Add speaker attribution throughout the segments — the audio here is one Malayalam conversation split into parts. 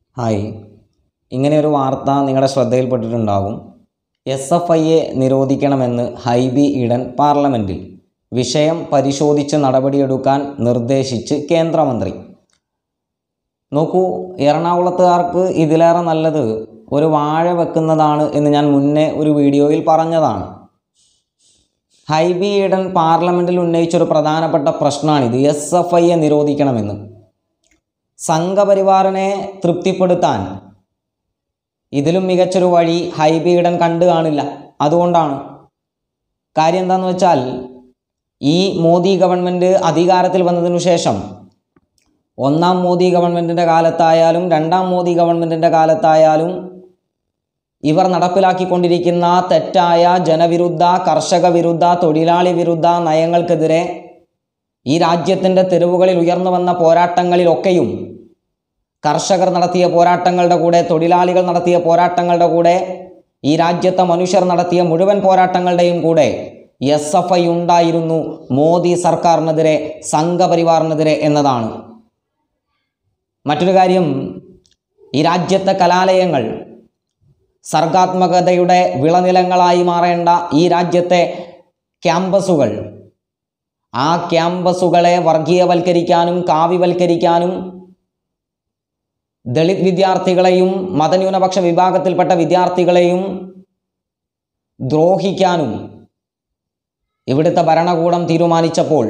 Speaker 1: ഹായ് ഇങ്ങനെ ഒരു വാർത്ത നിങ്ങളുടെ ശ്രദ്ധയിൽപ്പെട്ടിട്ടുണ്ടാകും എസ് എഫ് ഐയെ നിരോധിക്കണമെന്ന് ഹൈബി ഈഡൻ പാർലമെൻറ്റിൽ വിഷയം പരിശോധിച്ച് നടപടിയെടുക്കാൻ നിർദ്ദേശിച്ച് കേന്ദ്രമന്ത്രി നോക്കൂ എറണാകുളത്തുകാർക്ക് ഇതിലേറെ നല്ലത് ഒരു വാഴ വെക്കുന്നതാണ് എന്ന് ഞാൻ മുന്നേ ഒരു വീഡിയോയിൽ പറഞ്ഞതാണ് ഹൈബി ഈഡൻ പാർലമെൻറ്റിൽ ഉന്നയിച്ചൊരു പ്രധാനപ്പെട്ട പ്രശ്നമാണിത് എസ് എഫ് ഐയെ നിരോധിക്കണമെന്ന് സംഘപരിവാറിനെ തൃപ്തിപ്പെടുത്താൻ ഇതിലും മികച്ചൊരു വഴി ഹൈബി ഈഡൻ കണ്ടു കാണില്ല അതുകൊണ്ടാണ് കാര്യം എന്താണെന്ന് വെച്ചാൽ ഈ മോദി ഗവൺമെൻറ് അധികാരത്തിൽ വന്നതിനു ശേഷം ഒന്നാം മോദി ഗവൺമെൻറ്റിൻ്റെ കാലത്തായാലും രണ്ടാം മോദി ഗവൺമെൻറ്റിൻ്റെ കാലത്തായാലും ഇവർ നടപ്പിലാക്കിക്കൊണ്ടിരിക്കുന്ന തെറ്റായ ജനവിരുദ്ധ കർഷക വിരുദ്ധ തൊഴിലാളി വിരുദ്ധ നയങ്ങൾക്കെതിരെ ഈ രാജ്യത്തിൻ്റെ തെരുവുകളിൽ ഉയർന്നു വന്ന പോരാട്ടങ്ങളിലൊക്കെയും കർഷകർ നടത്തിയ പോരാട്ടങ്ങളുടെ കൂടെ തൊഴിലാളികൾ നടത്തിയ പോരാട്ടങ്ങളുടെ കൂടെ ഈ രാജ്യത്തെ മനുഷ്യർ നടത്തിയ മുഴുവൻ പോരാട്ടങ്ങളുടെയും കൂടെ എസ് എഫ് ഐ ഉണ്ടായിരുന്നു മോദി സർക്കാരിനെതിരെ സംഘപരിവാറിനെതിരെ എന്നതാണ് മറ്റൊരു കാര്യം ഈ രാജ്യത്തെ കലാലയങ്ങൾ സർഗാത്മകതയുടെ വിളനിലങ്ങളായി മാറേണ്ട ഈ രാജ്യത്തെ ക്യാമ്പസുകൾ ആ ക്യാമ്പസുകളെ വർഗീയവൽക്കരിക്കാനും കാവ്യവൽക്കരിക്കാനും ദളിത് വിദ്യാർത്ഥികളെയും മതന്യൂനപക്ഷ വിഭാഗത്തിൽപ്പെട്ട വിദ്യാർത്ഥികളെയും ദ്രോഹിക്കാനും ഇവിടുത്തെ ഭരണകൂടം തീരുമാനിച്ചപ്പോൾ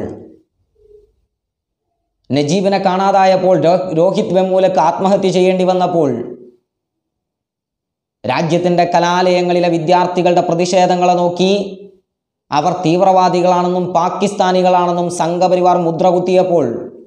Speaker 1: നജീബിനെ കാണാതായപ്പോൾ രോ- രോഹിത് വെമ്മൂലക്ക് ആത്മഹത്യ ചെയ്യേണ്ടി വന്നപ്പോൾ രാജ്യത്തിൻ്റെ കലാലയങ്ങളിലെ വിദ്യാർത്ഥികളുടെ പ്രതിഷേധങ്ങളെ നോക്കി അവർ തീവ്രവാദികളാണെന്നും പാകിസ്ഥാനികളാണെന്നും സംഘപരിവാർ മുദ്ര കുത്തിയപ്പോൾ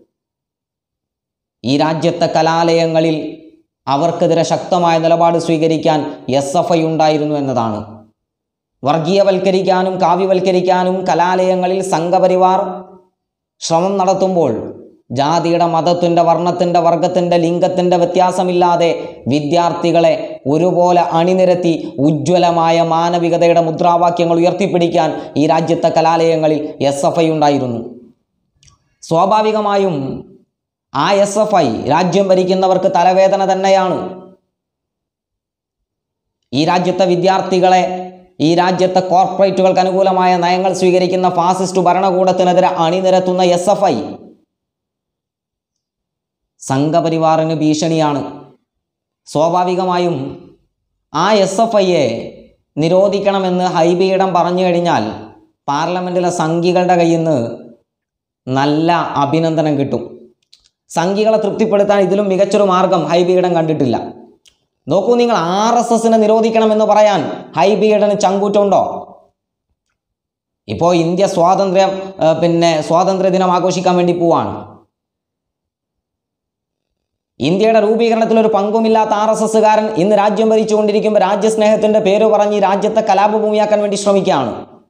Speaker 1: ഈ രാജ്യത്തെ കലാലയങ്ങളിൽ അവർക്കെതിരെ ശക്തമായ നിലപാട് സ്വീകരിക്കാൻ എസ് എഫ് ഐ ഉണ്ടായിരുന്നു എന്നതാണ് വർഗീയവൽക്കരിക്കാനും കാവ്യവൽക്കരിക്കാനും കലാലയങ്ങളിൽ സംഘപരിവാർ ശ്രമം നടത്തുമ്പോൾ ജാതിയുടെ മതത്തിൻ്റെ വർണ്ണത്തിൻ്റെ വർഗത്തിൻ്റെ ലിംഗത്തിൻ്റെ വ്യത്യാസമില്ലാതെ വിദ്യാർത്ഥികളെ ഒരുപോലെ അണിനിരത്തി ഉജ്ജ്വലമായ മാനവികതയുടെ മുദ്രാവാക്യങ്ങൾ ഉയർത്തിപ്പിടിക്കാൻ ഈ രാജ്യത്തെ കലാലയങ്ങളിൽ എസ് എഫ് ഐ ഉണ്ടായിരുന്നു സ്വാഭാവികമായും ആ എസ് എഫ് ഐ രാജ്യം ഭരിക്കുന്നവർക്ക് തലവേദന തന്നെയാണ് ഈ രാജ്യത്തെ വിദ്യാർത്ഥികളെ ഈ രാജ്യത്തെ കോർപ്പറേറ്റുകൾക്ക് അനുകൂലമായ നയങ്ങൾ സ്വീകരിക്കുന്ന ഫാസിസ്റ്റ് ഭരണകൂടത്തിനെതിരെ അണിനിരത്തുന്ന എസ് എഫ് ഐ സംഘപരിവാറിന് ഭീഷണിയാണ് സ്വാഭാവികമായും ആ എസ് എഫ് ഐയെ നിരോധിക്കണമെന്ന് ഹൈബിയിടം പറഞ്ഞു കഴിഞ്ഞാൽ പാർലമെൻറ്റിലെ സംഘികളുടെ കയ്യിൽ നിന്ന് നല്ല അഭിനന്ദനം കിട്ടും സംഘികളെ തൃപ്തിപ്പെടുത്താൻ ഇതിലും മികച്ചൊരു മാർഗം ഹൈബിയിടം കണ്ടിട്ടില്ല നോക്കൂ നിങ്ങൾ ആർ എസ് എസിനെ നിരോധിക്കണമെന്ന് പറയാൻ ഹൈബിയിടന് ചങ്കൂറ്റുണ്ടോ ഇപ്പോൾ ഇന്ത്യ സ്വാതന്ത്ര്യം ആ, പിന്നെ സ്വാതന്ത്ര്യ ദിനം ആഘോഷിക്കാൻ വേണ്ടി പോവാണ് ഇന്ത്യയുടെ രൂപീകരണത്തിൽ ഒരു പങ്കുമില്ലാത്ത ആർ എസ് എസ്സുകാരൻ ഇന്ന് രാജ്യം ഭരിച്ചുകൊണ്ടിരിക്കുമ്പോൾ രാജ്യസ്നേഹത്തിന്റെ പേര് പറഞ്ഞ് ഈ രാജ്യത്തെ കലാപഭൂമിയാക്കാൻ വേണ്ടി ശ്രമിക്കുകയാണ്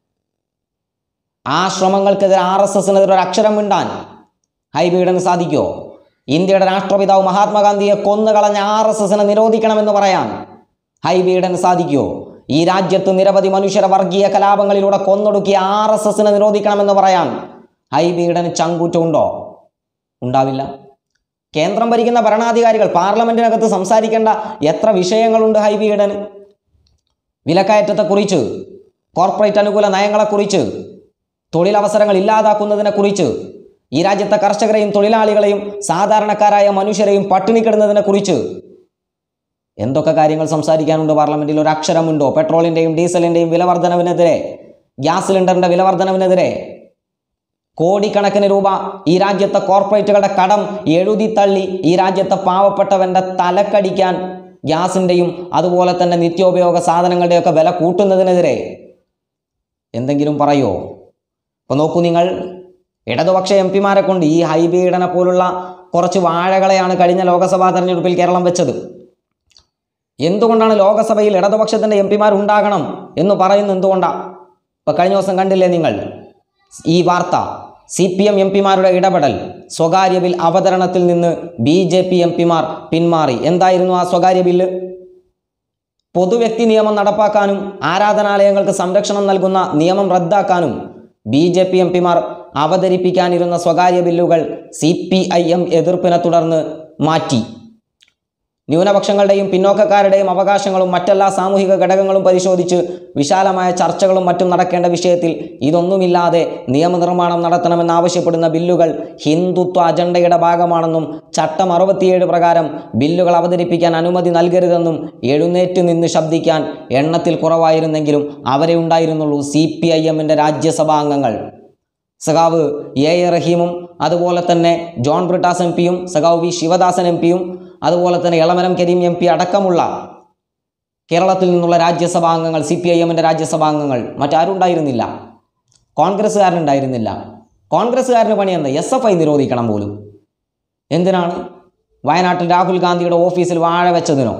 Speaker 1: ആ ശ്രമങ്ങൾക്കെതിരെ ആർ എസ് എസിനെതിരെ ഒരു അക്ഷരം മിണ്ടാൻ ഹൈബീഡന് സാധിക്കുമോ ഇന്ത്യയുടെ രാഷ്ട്രപിതാവ് മഹാത്മാഗാന്ധിയെ കൊന്നുകളഞ്ഞ ആർ എസ് എസിനെ നിരോധിക്കണമെന്ന് പറയാൻ ഹൈബീഡന് സാധിക്കുമോ ഈ രാജ്യത്ത് നിരവധി മനുഷ്യരെ വർഗീയ കലാപങ്ങളിലൂടെ കൊന്നൊടുക്കിയ ആർ എസ് എസിനെ നിരോധിക്കണമെന്ന് പറയാൻ ഹൈബീഡന് ചങ്കൂറ്റമുണ്ടോ ഉണ്ടാവില്ല കേന്ദ്രം ഭരിക്കുന്ന ഭരണാധികാരികൾ പാർലമെന്റിനകത്ത് സംസാരിക്കേണ്ട എത്ര വിഷയങ്ങളുണ്ട് ഹൈബിയിടന് വിലക്കയറ്റത്തെക്കുറിച്ച് കോർപ്പറേറ്റ് അനുകൂല നയങ്ങളെക്കുറിച്ച് തൊഴിലവസരങ്ങൾ ഇല്ലാതാക്കുന്നതിനെക്കുറിച്ച് ഈ രാജ്യത്തെ കർഷകരെയും തൊഴിലാളികളെയും സാധാരണക്കാരായ മനുഷ്യരെയും പട്ടിണിക്കിടുന്നതിനെക്കുറിച്ച് എന്തൊക്കെ കാര്യങ്ങൾ സംസാരിക്കാനുണ്ട് പാർലമെന്റിൽ ഒരു അക്ഷരമുണ്ടോ പെട്രോളിൻ്റെയും ഡീസലിൻ്റെയും വിലവർധനവിനെതിരെ ഗ്യാസ് സിലിണ്ടറിൻ്റെ വിലവർധനവിനെതിരെ കോടിക്കണക്കിന് രൂപ ഈ രാജ്യത്തെ കോർപ്പറേറ്റുകളുടെ കടം എഴുതി തള്ളി ഈ രാജ്യത്തെ പാവപ്പെട്ടവൻ്റെ തലക്കടിക്കാൻ ഗ്യാസിൻ്റെയും അതുപോലെ തന്നെ നിത്യോപയോഗ സാധനങ്ങളുടെയൊക്കെ വില കൂട്ടുന്നതിനെതിരെ എന്തെങ്കിലും പറയോ ഇപ്പോൾ നോക്കൂ നിങ്ങൾ ഇടതുപക്ഷ എം പിമാരെ കൊണ്ട് ഈ ഹൈബീഡനെ പോലുള്ള കുറച്ച് വാഴകളെയാണ് കഴിഞ്ഞ ലോക്സഭാ തെരഞ്ഞെടുപ്പിൽ കേരളം വെച്ചത് എന്തുകൊണ്ടാണ് ലോകസഭയിൽ ഇടതുപക്ഷത്തിൻ്റെ എം പിമാർ ഉണ്ടാകണം എന്ന് പറയുന്നത് എന്തുകൊണ്ടാണ് ഇപ്പം കഴിഞ്ഞ ദിവസം കണ്ടില്ലേ നിങ്ങൾ ഈ വാർത്ത സി പി എം എം പിമാരുടെ ഇടപെടൽ സ്വകാര്യ ബിൽ അവതരണത്തിൽ നിന്ന് ബി ജെ പി എം പിമാർ പിന്മാറി എന്തായിരുന്നു ആ സ്വകാര്യ ബില്ല് പൊതുവ്യക്തി നിയമം നടപ്പാക്കാനും ആരാധനാലയങ്ങൾക്ക് സംരക്ഷണം നൽകുന്ന നിയമം റദ്ദാക്കാനും ബി ജെ പി എം പിമാർ അവതരിപ്പിക്കാനിരുന്ന സ്വകാര്യ ബില്ലുകൾ സി പി ഐ എം എതിർപ്പിനെ തുടർന്ന് മാറ്റി ന്യൂനപക്ഷങ്ങളുടെയും പിന്നോക്കക്കാരുടെയും അവകാശങ്ങളും മറ്റെല്ലാ സാമൂഹിക ഘടകങ്ങളും പരിശോധിച്ച് വിശാലമായ ചർച്ചകളും മറ്റും നടക്കേണ്ട വിഷയത്തിൽ ഇതൊന്നുമില്ലാതെ നിയമനിർമ്മാണം നടത്തണമെന്നാവശ്യപ്പെടുന്ന ബില്ലുകൾ ഹിന്ദുത്വ അജണ്ടയുടെ ഭാഗമാണെന്നും ചട്ടം അറുപത്തിയേഴ് പ്രകാരം ബില്ലുകൾ അവതരിപ്പിക്കാൻ അനുമതി നൽകരുതെന്നും എഴുന്നേറ്റ് നിന്ന് ശബ്ദിക്കാൻ എണ്ണത്തിൽ കുറവായിരുന്നെങ്കിലും അവരെ ഉണ്ടായിരുന്നുള്ളൂ സി പി ഐ എമ്മിൻ്റെ രാജ്യസഭാ അംഗങ്ങൾ സഖാവ് എ എ റഹീമും അതുപോലെ തന്നെ ജോൺ ബ്രിട്ടാസ് എം പിയും സഖാവ് വി ശിവദാസൻ എം പിയും അതുപോലെ തന്നെ ഇളമരം കരീം എം പി അടക്കമുള്ള കേരളത്തിൽ നിന്നുള്ള രാജ്യസഭാ അംഗങ്ങൾ സി പി ഐ എമ്മിൻ്റെ രാജ്യസഭാ അംഗങ്ങൾ മറ്റാരും ഉണ്ടായിരുന്നില്ല കോൺഗ്രസ്സുകാരനുണ്ടായിരുന്നില്ല കോൺഗ്രസ്സുകാരന് പണി എന്താ എസ് എഫ് ഐ നിരോധിക്കണം പോലും എന്തിനാണ് വയനാട്ടിൽ രാഹുൽ ഗാന്ധിയുടെ ഓഫീസിൽ വാഴ വെച്ചതിനോ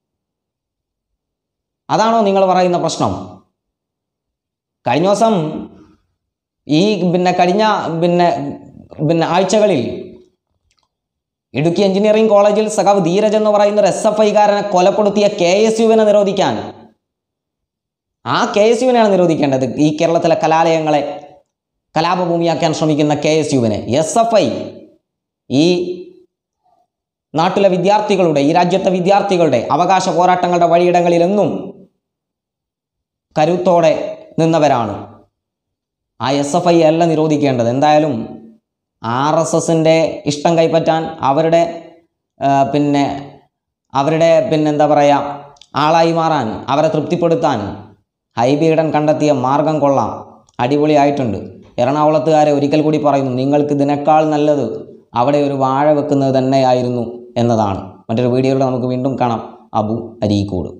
Speaker 1: അതാണോ നിങ്ങൾ പറയുന്ന പ്രശ്നം കഴിഞ്ഞ ദിവസം ഈ പിന്നെ കഴിഞ്ഞ പിന്നെ പിന്നെ ആഴ്ചകളിൽ ഇടുക്കി എഞ്ചിനീയറിംഗ് കോളേജിൽ സഖാവ് ധീരജ് എന്ന് പറയുന്ന ഒരു എസ് എഫ് ഐക്കാരനെ കൊലപ്പെടുത്തിയ കെ എസ് യുവിനെ നിരോധിക്കാൻ ആ കെ എസ് യുവിനെയാണ് നിരോധിക്കേണ്ടത് ഈ കേരളത്തിലെ കലാലയങ്ങളെ കലാപഭൂമിയാക്കാൻ ശ്രമിക്കുന്ന കെ എസ് യുവിനെ എസ് എഫ് ഐ ഈ നാട്ടിലെ വിദ്യാർത്ഥികളുടെ ഈ രാജ്യത്തെ വിദ്യാർത്ഥികളുടെ അവകാശ പോരാട്ടങ്ങളുടെ വഴിയിടങ്ങളിലെന്നും കരുത്തോടെ നിന്നവരാണ് ആ എസ് എഫ് ഐ അല്ല നിരോധിക്കേണ്ടത് എന്തായാലും ആർ എസ് എസിൻ്റെ ഇഷ്ടം കൈപ്പറ്റാൻ അവരുടെ ആ, പിന്നെ അവരുടെ പിന്നെന്താ പറയുക ആളായി മാറാൻ അവരെ തൃപ്തിപ്പെടുത്താൻ ഹൈബീഡൻ കണ്ടെത്തിയ മാർഗം കൊള്ളാം അടിപൊളിയായിട്ടുണ്ട് എറണാകുളത്തുകാരെ ഒരിക്കൽ കൂടി പറയുന്നു നിങ്ങൾക്ക് ഇതിനേക്കാൾ നല്ലത് അവിടെ ഒരു വാഴ വെക്കുന്നത് തന്നെയായിരുന്നു എന്നതാണ് മറ്റൊരു വീഡിയോയിൽ നമുക്ക് വീണ്ടും കാണാം അബു അരീക്കോട്